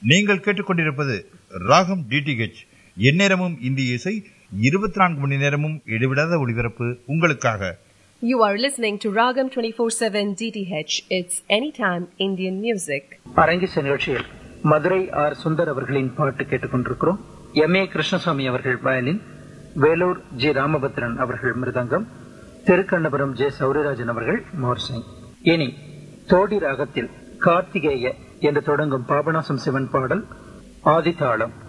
நீங்கள் கேட்டுக்கொண்டிருப்பது ராகம் டிடிஹெச் எந்நேரமும் இந்திய இசை இருபத்தி நான்கு மணி நேரமும் இடைவிடாத ஒளிபரப்பு உங்களுக்காக You are listening to Ragam 24/7 DTH. It's anytime Indian music. அரங்கிச நிகழ்ச்சியில் மதுரை ஆர் சுந்தர் அவர்களின் பாட்டு கேட்டுக்கொண்டிருக்கிறோம் எம் ஏ கிருஷ்ணசாமி அவர்கள் வயலின் வேலூர் ஜி ராமபத்ரன் அவர்கள் மிருதங்கம் திருக்கண்ணபுரம் ஜே சௌரியராஜன் அவர்கள் மோர்சிங் இனி தோடி ராகத்தில் கார்த்திகேய என்று தொடங்கும் பாபநாசம் சிவன் பாடல் ஆதிதாளம்